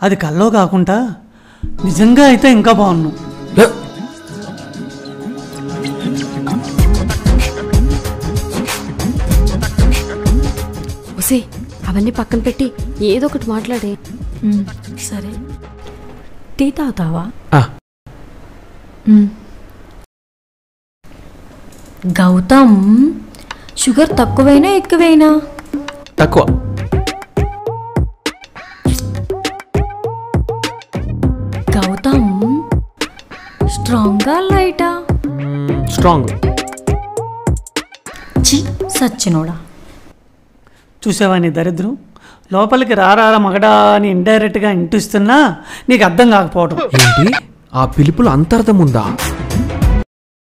అది కల్లో కాకుండా నిజంగా అయితే ఇంకా బాగున్నావు లే. ఒసే అవన్నీ పక్కన పెట్టి ఏదో ఒకటి మాట్లాడే మ్మ్, సరే టీ తాగుతావా ఆ, మ్మ్. గౌతమ్ షుగర్ తక్కువైనా ఎక్కువైనా తక్కువ గౌతమ్ స్ట్రాంగ్గా లైటా స్ట్రాంగ్ చి సచ్చినోడా చూసావా నీ దరిద్రం లోపలికి రారా మగడా అని ఇండైరెక్ట్గా ఇంటిస్తున్నా నీకు అర్థం కాకపోవటం ఏంటి ఆ పిలుపులో అంతర్థం ఉందా